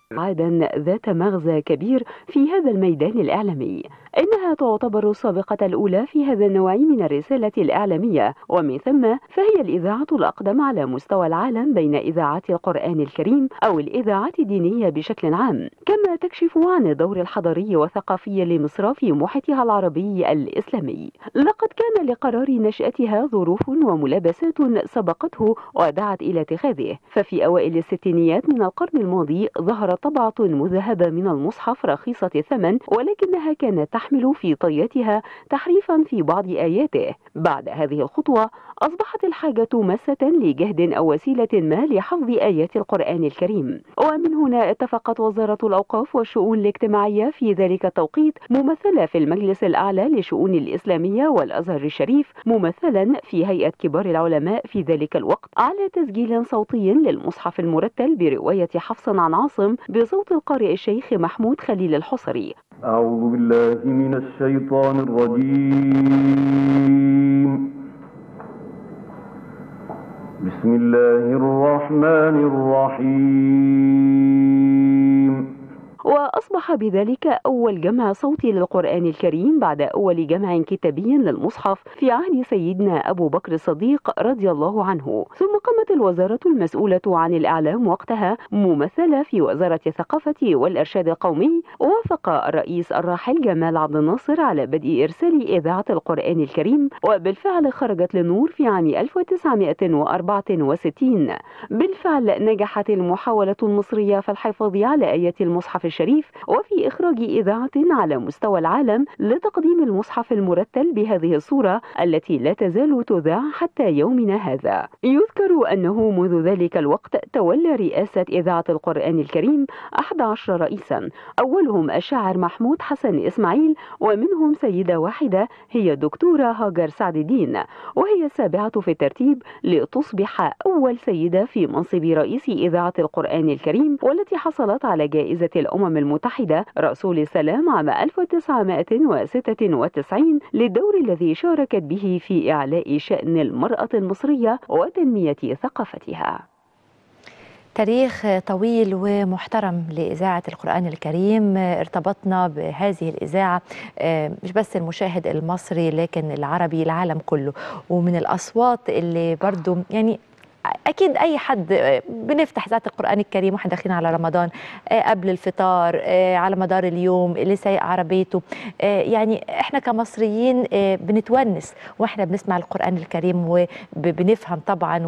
عادا ذات مغزى كبير في هذا الميدان الإعلامي إنها تعتبر السابقة الأولى في هذا النوع من الرسالة الإعلامية ومن ثم فهي الإذاعة الأقدم على مستوى العالم بين إذاعات القرآن الكريم أو الإذاعات الدينية بشكل عام كما تكشف عن الدور الحضاري والثقافي لمصر في محيطها العربي الإسلامي لقد كان لقرار نشأتها ظروف وملابسات سبقته ودعت إلى اتخاذه ففي أوائل الستينيات من القرن الماضي ظهرت طبعة مذهبة من المصحف رخيصة الثمن ولكنها كانت تحمل في طياتها تحريفا في بعض آياته بعد هذه الخطوة أصبحت الحاجة مسة لجهد أو وسيلة ما لحفظ آيات القرآن الكريم ومن هنا اتفقت وزارة الأوقاف والشؤون الاجتماعية في ذلك التوقيت ممثلة في المجلس الأعلى لشؤون الإسلامية والأزهر الشريف ممثلا في هيئة كبار العلماء في ذلك الوقت على تسجيل صوتي للمصحف المرتل برواية حفص عن عاصم بصوت القارئ الشيخ محمود خليل الحصري أعوذ بالله من الشيطان الرجيم بسم الله الرحمن الرحيم وأصبح بذلك أول جمع صوتي للقرآن الكريم بعد أول جمع كتابي للمصحف في عهد سيدنا أبو بكر الصديق رضي الله عنه ثم قامت الوزارة المسؤولة عن الإعلام وقتها ممثلة في وزارة الثقافة والإرشاد القومي وافق الرئيس الراحل جمال عبد الناصر على بدء إرسال إذاعة القرآن الكريم وبالفعل خرجت للنور في عام 1964 بالفعل نجحت المحاولة المصرية في الحفاظ على آيات المصحف الشريف وفي إخراج إذاعة على مستوى العالم لتقديم المصحف المرتل بهذه الصورة التي لا تزال تذاع حتى يومنا هذا يذكر أنه منذ ذلك الوقت تولى رئاسة إذاعة القرآن الكريم 11 رئيسا أولهم الشاعر محمود حسن إسماعيل ومنهم سيدة واحدة هي الدكتورة هاجر سعد الدين وهي السابعة في الترتيب لتصبح أول سيدة في منصب رئيس إذاعة القرآن الكريم والتي حصلت على جائزة الأمم المتحدة رسول السلام عام 1996 للدور الذي شاركت به في إعلاء شأن المرأة المصرية وتنمية ثقافتها تاريخ طويل ومحترم لإذاعة القرآن الكريم ارتبطنا بهذه الإذاعة مش بس المشاهد المصري لكن العربي العالم كله ومن الأصوات اللي برضو يعني اكيد اي حد بنفتح ذات القران الكريم واحنا داخلين على رمضان قبل الفطار على مدار اليوم اللي سايق عربيته يعني احنا كمصريين بنتونس واحنا بنسمع القران الكريم وبنفهم طبعا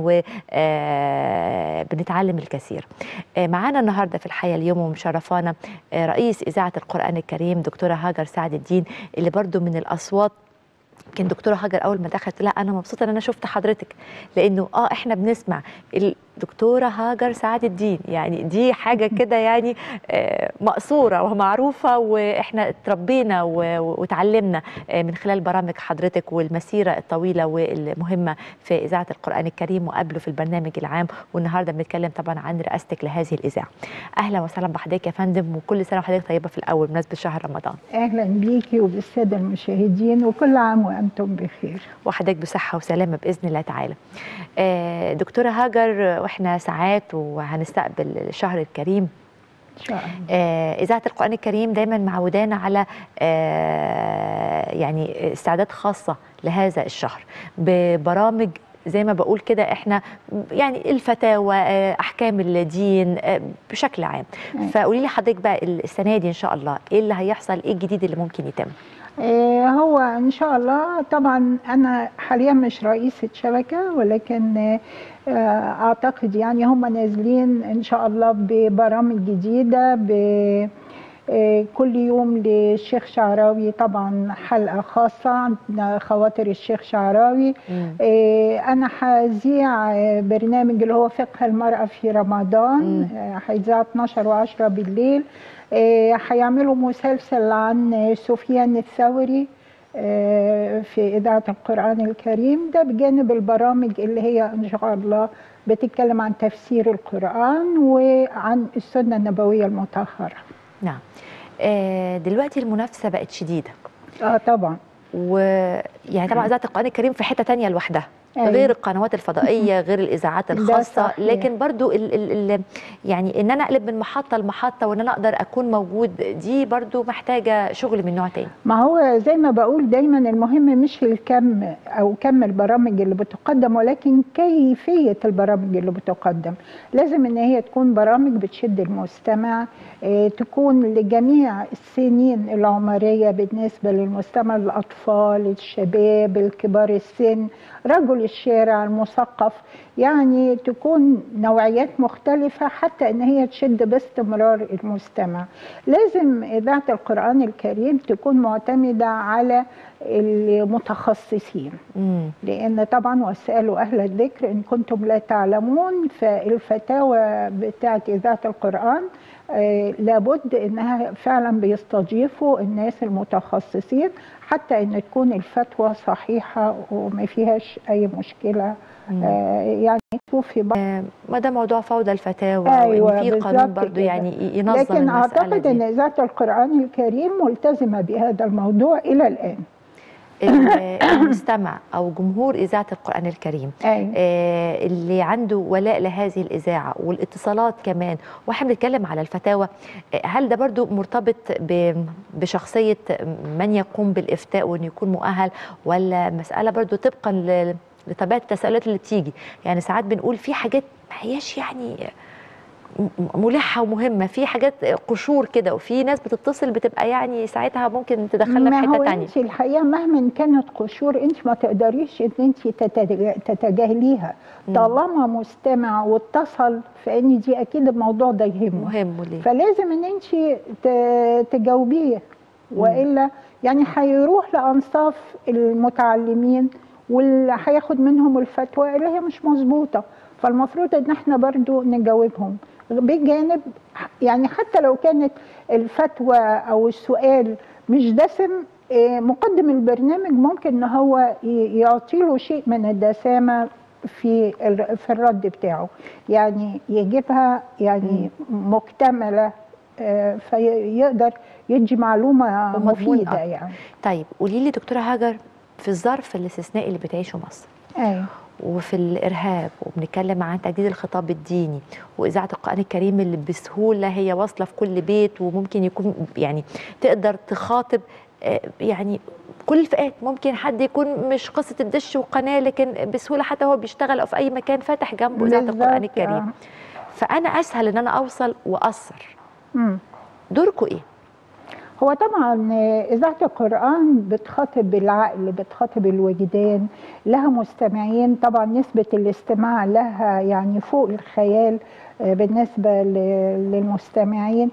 وبنتعلم الكثير معانا النهارده في الحياه اليوم ومشرفانا رئيس اذاعه القران الكريم دكتوره هاجر سعد الدين اللي برضو من الاصوات يمكن دكتوره هاجر اول ما دخلت لا انا مبسوطه ان انا شفت حضرتك لانه اه احنا بنسمع الدكتوره هاجر سعد الدين يعني دي حاجه كده يعني آه مقصوره ومعروفه واحنا اتربينا وتعلمنا آه من خلال برامج حضرتك والمسيره الطويله والمهمه في اذاعه القران الكريم وقبله في البرنامج العام والنهارده بنتكلم طبعا عن رئاستك لهذه الاذاعه اهلا وسهلا بحضرتك يا فندم وكل سنه وحضرتك طيبه في الاول بمناسبه شهر رمضان اهلا بيكي وبالساده المشاهدين وكل عام وانتم بخير وحضرتك بصحه وسلامه باذن الله تعالى آه دكتوره هاجر واحنا ساعات وهنستقبل الشهر الكريم ان شاء الله آه اذاعه القران الكريم دايما معودانا على آه يعني استعداد خاصه لهذا الشهر ببرامج زي ما بقول كده احنا يعني الفتاوى احكام الدين بشكل عام فقولي لي حضرتك بقى السنه دي ان شاء الله ايه اللي هيحصل ايه الجديد اللي ممكن يتم هو ان شاء الله طبعا انا حاليا مش رئيسه شبكه ولكن اعتقد يعني هم نازلين ان شاء الله ببرامج جديده ب كل يوم للشيخ شعراوي طبعا حلقة خاصة عندنا خواطر الشيخ شعراوي أنا هذيع برنامج اللي هو فقه المرأة في رمضان هيذاع 12 و10 بالليل هيعملوا مسلسل عن سفيان الثوري في إذاعة القرآن الكريم ده بجانب البرامج اللي هي إن شاء الله بتتكلم عن تفسير القرآن وعن السنة النبوية المطهرة نعم آه دلوقتي المنافسة بقت شديدة اه طبعا ويعني طبعا إذاعة القرآن الكريم في حتة تانية لوحدها أيوة. غير القنوات الفضائيه غير الاذاعات ده الخاصه صحيح. لكن برضو ال ال ال يعني ان انا اقلب من محطه لمحطه وان انا اقدر اكون موجود دي برضو محتاجه شغل من نوع تاني ما هو زي ما بقول دايما المهم مش الكم او كم البرامج اللي بتقدم ولكن كيفيه البرامج اللي بتقدم لازم ان هي تكون برامج بتشد المستمع آه، تكون لجميع السنين العمريه بالنسبه للمستمع الاطفال الشباب الكبار السن رجل الشارع المثقف يعني تكون نوعيات مختلفه حتى ان هي تشد باستمرار المستمع لازم اذاعه القران الكريم تكون معتمده على المتخصصين مم. لان طبعا واسالوا اهل الذكر ان كنتم لا تعلمون فالفتاوى بتاعه اذاعه القران آه، لابد انها فعلا بيستضيفوا الناس المتخصصين حتى ان تكون الفتوى صحيحه وما فيهاش اي مشكله مم. آه، يعني شوفي بعض ما ده موضوع فوضى الفتاوى أيوة، وان في قانون بالظبط برضو كده. يعني ي- ينظم لكن المساله اعتقد دي. ان اذاعه القران الكريم ملتزمه بهذا الموضوع الى الان ال- المستمع او جمهور اذاعه القران الكريم أيوة. آه، اللي عنده ولاء لهذه الاذاعه والاتصالات كمان واحنا بنتكلم على الفتاوى آه، هل ده برضو مرتبط ب- بشخصيه من يقوم بالافتاء وانه يكون مؤهل ولا مساله برضو طبقا ل- لطبيعه التساؤلات اللي بتيجي يعني ساعات بنقول في حاجات ما هياش يعني م- ملحه ومهمه في حاجات قشور كده وفي ناس بتتصل بتبقى يعني ساعتها ممكن تدخلنا في ما حته هو تانية انت الحقيقه مهما كانت قشور انت ما تقدريش ان انت تتج- تتجاهليها مم. طالما مستمع واتصل فان دي اكيد الموضوع ده يهمه مهم ليه فلازم ان انت ت- تجاوبيه والا يعني هيروح لانصاف المتعلمين واللي هياخد منهم الفتوى اللي هي مش مظبوطه فالمفروض ان احنا برضو نجاوبهم بجانب يعني حتى لو كانت الفتوى او السؤال مش دسم إيه، مقدم البرنامج ممكن ان هو ي- يعطي له شيء من الدسامه في ال- في الرد بتاعه يعني يجيبها يعني مكتمله آه، فيقدر يدي معلومه ومضمون مفيده أكتر. يعني طيب قولي لي دكتوره هاجر في الظرف الاستثنائي اللي بتعيشه مصر ايوه وفي الارهاب وبنتكلم عن تجديد الخطاب الديني واذاعه القران الكريم اللي بسهوله هي واصله في كل بيت وممكن يكون يعني تقدر تخاطب آه، يعني كل الفئات ممكن حد يكون مش قصه الدش وقناه لكن بسهوله حتى هو بيشتغل او في اي مكان فاتح جنبه اذاعه القران بالظبط، الكريم آه. فانا اسهل ان انا اوصل واثر مم. دوركم ايه؟ هو طبعا إذاعة القرآن بتخاطب العقل بتخاطب الوجدان لها مستمعين طبعا نسبة الاستماع لها يعني فوق الخيال آه، بالنسبة ل- للمستمعين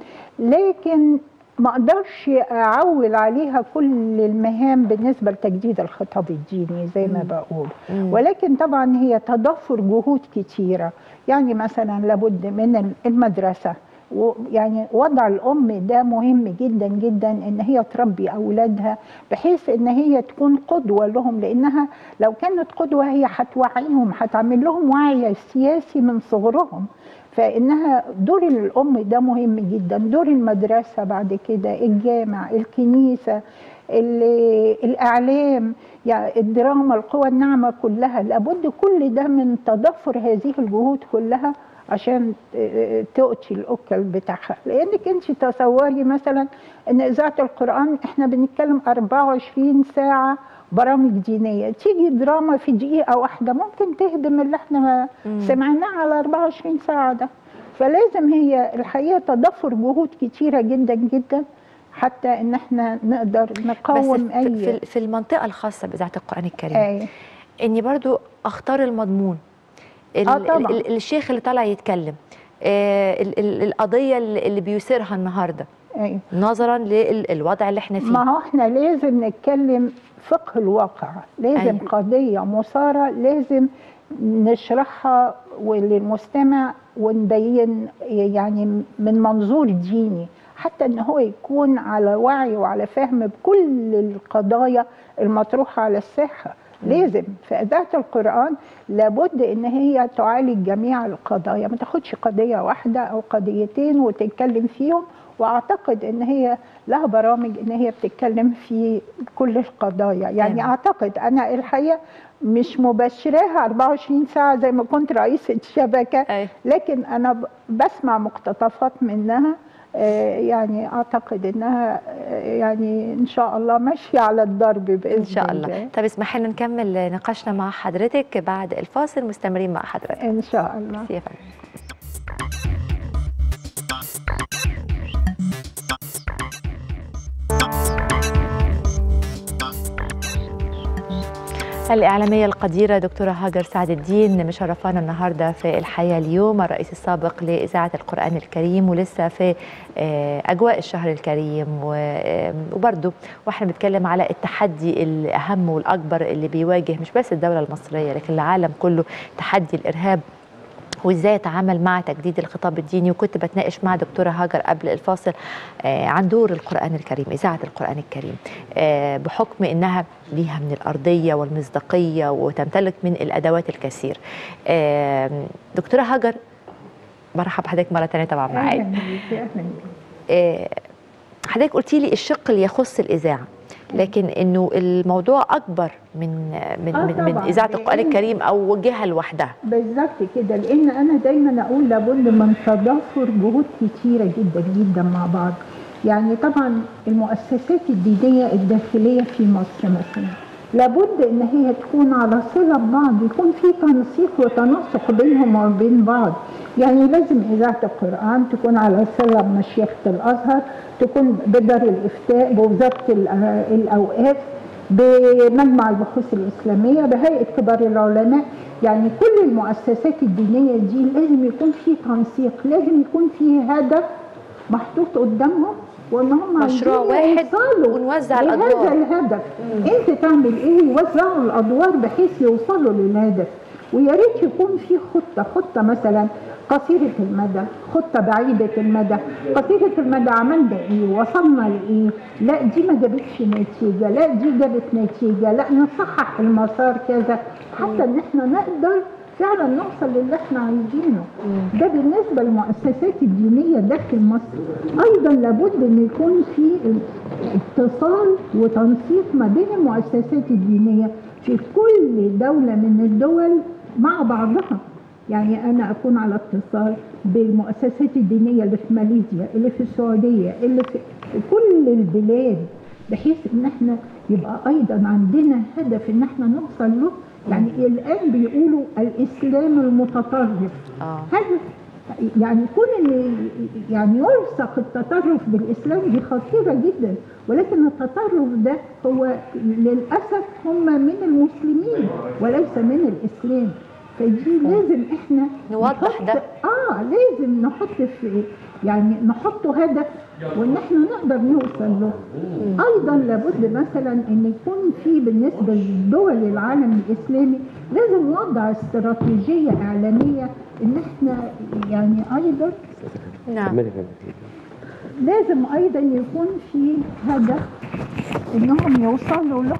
لكن ما اقدرش اعول عليها كل المهام بالنسبه لتجديد الخطاب الديني زي ما مم. بقول مم. ولكن طبعا هي تضافر جهود كتيره يعني مثلا لابد من المدرسه و- يعني وضع الام ده مهم جدا جدا ان هي تربي اولادها بحيث ان هي تكون قدوه لهم لانها لو كانت قدوه هي هتوعيهم هتعمل لهم وعي سياسي من صغرهم فانها دور الام ده مهم جدا دور المدرسه بعد كده الجامع الكنيسه ال- الاعلام يعني الدراما القوى الناعمه كلها لابد كل ده من تضافر هذه الجهود كلها عشان ت- تؤتي الاكل بتاعها لانك انت تصوري مثلا ان اذاعه القران احنا بنتكلم 24 ساعه برامج دينيه تيجي دراما في دقيقه واحده ممكن تهدم اللي احنا مم. سمعناه على 24 ساعه ده فلازم هي الحقيقه تضافر جهود كتيره جدا جدا حتى ان احنا نقدر بس نقاوم في, اي في, في المنطقه الخاصه باذاعه القران الكريم أي. اني برضو اختار المضمون ال آه طبعاً. ال ال الشيخ اللي طالع يتكلم آه ال ال القضيه اللي اللي بيثيرها النهارده أي. نظرا للوضع اللي احنا فيه ما هو احنا لازم نتكلم فقه الواقع لازم أيوة. أيوة. قضية مثارة لازم نشرحها للمستمع ونبين يعني من منظور ديني حتى ان هو يكون على وعي وعلى فهم بكل القضايا المطروحة على الساحة لازم في إذاعة القرآن لابد إن هي تعالج جميع القضايا ما تاخدش قضية واحدة أو قضيتين وتتكلم فيهم وأعتقد إن هي لها برامج إن هي بتتكلم في كل القضايا يعني تمام. أعتقد أنا الحقيقة مش مبشراها 24 ساعة زي ما كنت رئيسة شبكة أي. لكن أنا ب- بسمع مقتطفات منها آه، يعني أعتقد إنها آه، يعني إن شاء الله ماشية على الضرب بإذن ان شاء الله طب اسمحي لنا نكمل نقاشنا مع حضرتك بعد الفاصل مستمرين مع حضرتك إن شاء الله يا فندم الإعلامية القديرة دكتورة هاجر سعد الدين مشرفانا النهاردة في الحياة اليوم الرئيس السابق لإذاعة القرآن الكريم ولسه في آه، أجواء الشهر الكريم و- آه، وبرضه واحنا بنتكلم على التحدي الأهم والأكبر اللي بيواجه مش بس الدولة المصرية لكن العالم كله تحدي الإرهاب وازاي يتعامل مع تجديد الخطاب الديني وكنت بتناقش مع دكتوره هاجر قبل الفاصل آه، عن دور القران الكريم اذاعه القران الكريم آه، بحكم انها ليها من الارضيه والمصداقيه وتمتلك من الادوات الكثير آه، دكتوره هاجر مرحب بحضرتك مره ثانيه طبعا أهلا معايا بيكي أهلا بيكي آه، حضرتك قلتي لي الشق اللي يخص الاذاعه لكن انه الموضوع اكبر من من آه من, من طبعاً، اذاعه القران لأن- الكريم او جهه لوحدها بالظبط كده لان انا دايما اقول لابد من تضافر جهود كتيره جدا جدا مع بعض يعني طبعا المؤسسات الدينيه الداخليه في مصر مثلا لابد ان هي تكون على صله ببعض يكون في تنسيق وتناسق بينهم وبين بعض يعني لازم اذاعه القران تكون على صله بمشيخه الازهر تكون بدار الافتاء بوزاره الأ- الاوقاف بمجمع البحوث الإسلامية بهيئة كبار العلماء يعني كل المؤسسات الدينية دي لازم يكون في تنسيق لازم يكون في هدف محطوط قدامهم وان هم مشروع عايزين واحد يوصلوا ونوزع لهذا الأدوار. الهدف انت تعمل ايه يوزعوا الادوار بحيث يوصلوا للهدف ويا ريت يكون في خطه خطه مثلا قصيره المدى خطه بعيده المدى قصيره المدى عملنا ايه وصلنا لايه لا دي ما جابتش نتيجه لا دي جابت نتيجه لا نصحح المسار كذا حتى ان احنا نقدر فعلا نوصل للي احنا عايزينه ده بالنسبه للمؤسسات الدينيه داخل مصر ايضا لابد ان يكون في اتصال وتنسيق ما بين المؤسسات الدينيه في كل دوله من الدول مع بعضها يعني انا اكون على اتصال بالمؤسسات الدينيه اللي في ماليزيا اللي في السعوديه اللي في في كل البلاد بحيث ان احنا يبقى ايضا عندنا هدف ان احنا نوصل له يعني الان بيقولوا الاسلام المتطرف اه هدف يعني كون ان يعني يلصق التطرف بالاسلام دي خطيره جدا ولكن التطرف ده هو للاسف هم من المسلمين وليس من الاسلام فدي لازم احنا نوضح نحط- ده. اه لازم نحط في يعني نحطه هدف وان احنا نقدر نوصل له ايضا لابد مثلا ان يكون في بالنسبه لدول العالم الاسلامي لازم وضع استراتيجيه اعلاميه ان احنا يعني ايضا نعم لازم ايضا يكون في هدف انهم يوصلوا له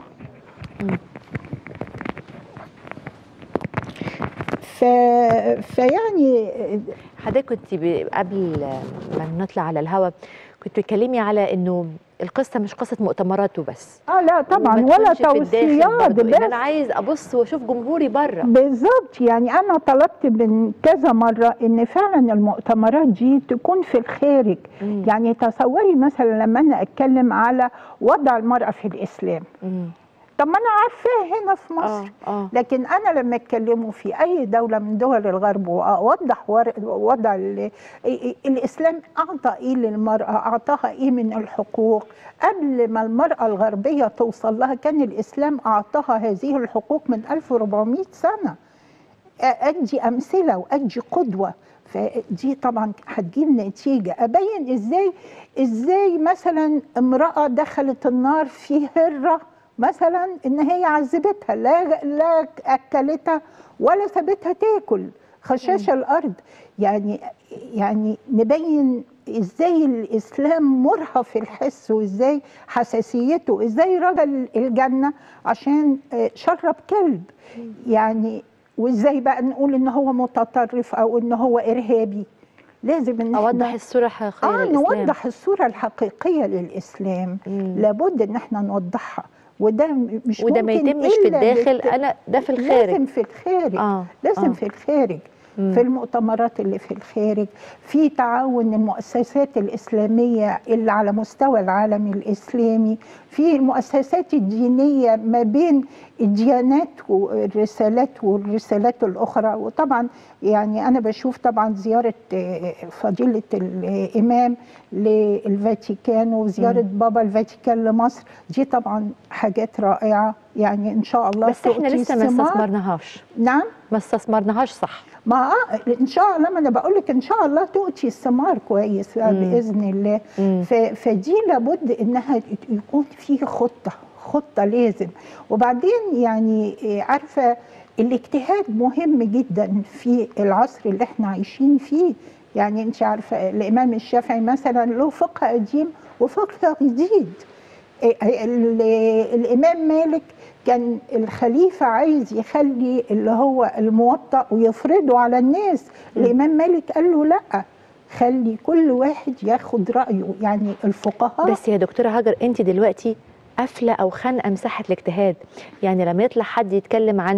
ف... فيعني حضرتك كنت ب- قبل ما نطلع على الهواء كنت بتكلمي على انه القصه مش قصه مؤتمرات وبس اه لا طبعا وما ولا تكونش في الداخل توصيات برضو، بس ان انا عايز ابص واشوف جمهوري بره بالظبط يعني انا طلبت من كذا مره ان فعلا المؤتمرات دي تكون في الخارج مم. يعني تصوري مثلا لما انا اتكلم على وضع المراه في الاسلام مم. طب ما انا عارفاه هنا في مصر اه اه لكن انا لما اتكلموا في اي دوله من دول الغرب واوضح ور- وضع ال- الاسلام اعطى ايه للمراه اعطاها ايه من الحقوق قبل ما المراه الغربيه توصل لها كان الاسلام اعطاها هذه الحقوق من 1400 سنه ادي امثله وادي قدوه فدي طبعا هتجيب نتيجه ابين ازاي ازاي مثلا امراه دخلت النار في هره مثلا ان هي عذبتها لا لا اكلتها ولا سابتها تاكل خشاش الارض يعني يعني نبين ازاي الاسلام مرهف الحس وازاي حساسيته ازاي رجل الجنه عشان آه، شرب كلب يعني وازاي بقى نقول ان هو متطرف او ان هو ارهابي لازم ان اوضح احنا الصوره الحقيقيه اه للإسلام. نوضح الصوره الحقيقيه للاسلام مم. لابد ان احنا نوضحها وده م- مش وده ما ممكن يتمش في إلا الداخل بالت- انا ده في الخارج لازم في الخارج اه لازم آه. في الخارج مم. في المؤتمرات اللي في الخارج في تعاون المؤسسات الإسلامية اللي على مستوى العالم الإسلامي في المؤسسات الدينية ما بين الديانات والرسالات والرسالات الأخرى وطبعا يعني أنا بشوف طبعا زيارة آه، فضيلة الإمام للفاتيكان وزيارة بابا الفاتيكان لمصر دي طبعا حاجات رائعة يعني إن شاء الله بس احنا تؤتي لسه ما الثمار. استثمرناهاش نعم ما استثمرناهاش صح ما آه، ان شاء الله ما انا بقول لك ان شاء الله تؤتي الثمار كويس بقى مم. باذن الله مم. ف- فدي لابد انها يكون في خطه خطه لازم وبعدين يعني إيه، عارفه الاجتهاد مهم جدا في العصر اللي احنا عايشين فيه يعني انت عارفه الامام الشافعي مثلا له فقه قديم وفقه جديد إيه، ال- الامام مالك كان الخليفه عايز يخلي اللي هو الموطأ ويفرضه على الناس الامام مالك قال له لا خلي كل واحد ياخد رايه يعني الفقهاء بس يا دكتوره هاجر انت دلوقتي قافله او خانقه مساحه الاجتهاد يعني لما يطلع حد يتكلم عن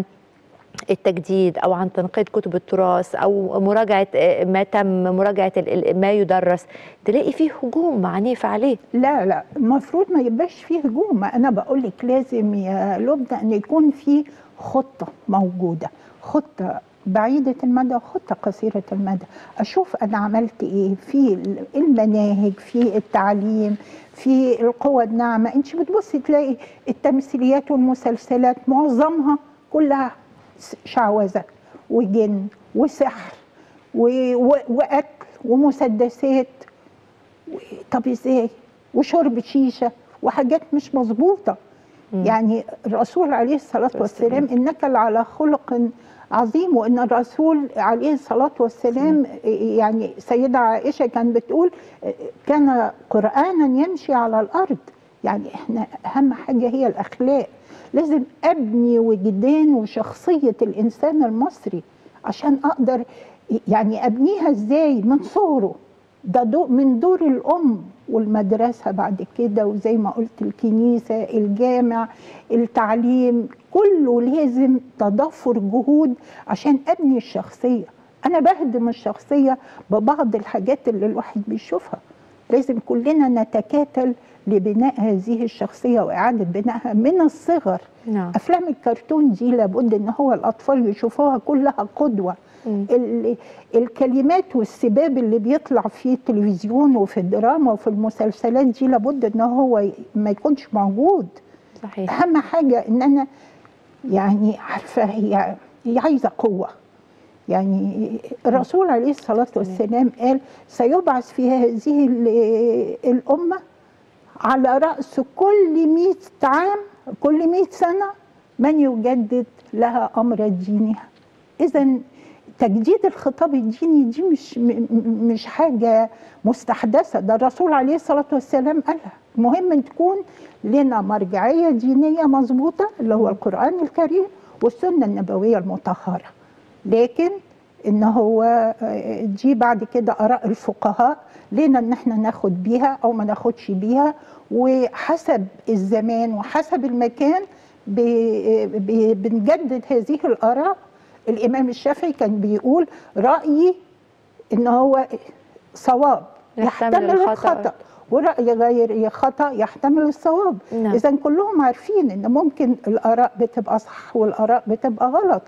التجديد او عن تنقية كتب التراث او مراجعه آه، ما تم مراجعه ال- ال- ما يدرس تلاقي فيه هجوم عنيف عليه لا لا المفروض ما يبقاش فيه هجوم انا بقول لك لازم يا لبنى ان يكون في خطه موجوده خطه بعيدة المدى وخطة قصيرة المدى أشوف أنا عملت إيه في المناهج في التعليم في القوى الناعمة أنت بتبصي تلاقي التمثيليات والمسلسلات معظمها كلها شعوذة وجن وسحر و- و- وقتل ومسدسات طب ازاي وشرب شيشه وحاجات مش مظبوطه مم. يعني الرسول عليه الصلاه والسلام انك لعلى خلق عظيم وان الرسول عليه الصلاه والسلام يعني سيده عائشه كان بتقول كان قرانا يمشي على الارض يعني احنا اهم حاجه هي الاخلاق لازم ابني وجدان وشخصيه الانسان المصري عشان اقدر يعني ابنيها ازاي من صغره ده دو من دور الام والمدرسه بعد كده وزي ما قلت الكنيسه الجامع التعليم كله لازم تضافر جهود عشان ابني الشخصيه انا بهدم الشخصيه ببعض الحاجات اللي الواحد بيشوفها لازم كلنا نتكاتل لبناء هذه الشخصيه واعاده بنائها من الصغر نعم افلام الكرتون دي لابد ان هو الاطفال يشوفوها كلها قدوه مم. ال- الكلمات والسباب اللي بيطلع في التلفزيون وفي الدراما وفي المسلسلات دي لابد ان هو ي- ما يكونش موجود صحيح اهم حاجه ان انا يعني عارفه هي هي عايزه قوه يعني الرسول عليه الصلاه والسلام قال سيبعث في هذه ال- الامه على راس كل 100 عام كل 100 سنه من يجدد لها امر دينها اذا تجديد الخطاب الديني دي مش م- م- مش حاجه مستحدثه ده الرسول عليه الصلاه والسلام قالها المهم ان تكون لنا مرجعيه دينيه مظبوطه اللي هو القران الكريم والسنه النبويه المطهره لكن ان هو آه، دي بعد كده اراء الفقهاء لنا ان احنا ناخد بيها او ما ناخدش بيها وحسب الزمان وحسب المكان ب- ب- بنجدد هذه الاراء الامام الشافعي كان بيقول رايي ان هو صواب يحتمل يحتمل الخطأ. الخطا وراي غير خطا يحتمل الصواب نعم. اذا كلهم عارفين ان ممكن الاراء بتبقى صح والاراء بتبقى غلط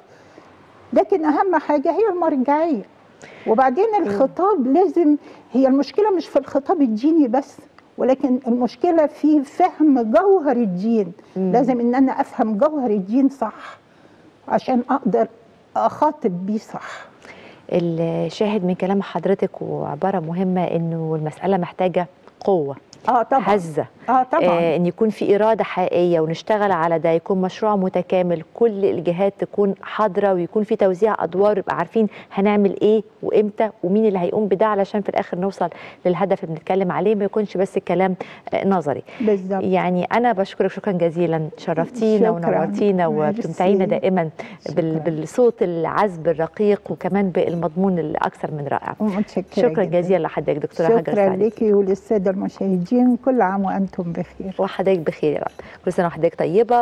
لكن اهم حاجه هي المرجعيه وبعدين الخطاب لازم هي المشكله مش في الخطاب الديني بس ولكن المشكله في فهم جوهر الدين مم. لازم ان انا افهم جوهر الدين صح عشان اقدر اخاطب بيه صح الشاهد من كلام حضرتك وعبارة مهمة انه المسألة محتاجة قوة اه طبعا هزه اه طبعا آه ان يكون في اراده حقيقيه ونشتغل على ده يكون مشروع متكامل كل الجهات تكون حاضره ويكون في توزيع ادوار يبقى عارفين هنعمل ايه وامتى ومين اللي هيقوم بده علشان في الاخر نوصل للهدف اللي بنتكلم عليه ما يكونش بس كلام آه نظري بالظبط يعني انا بشكرك شكرا جزيلا شرفتينا شكراً. ونورتينا ميرسي. وبتمتعينا دائما بال شكراً. بالصوت العذب الرقيق وكمان بالمضمون الاكثر من رائع ومتشكرة شكرا جداً. جزيلا لحضرتك دكتوره هاجر شكرا سعيد لك وللسادة المشاهدين كل عام وأنتم بخير وحضرتك بخير يا رب كل سنه وحضرتك طيبه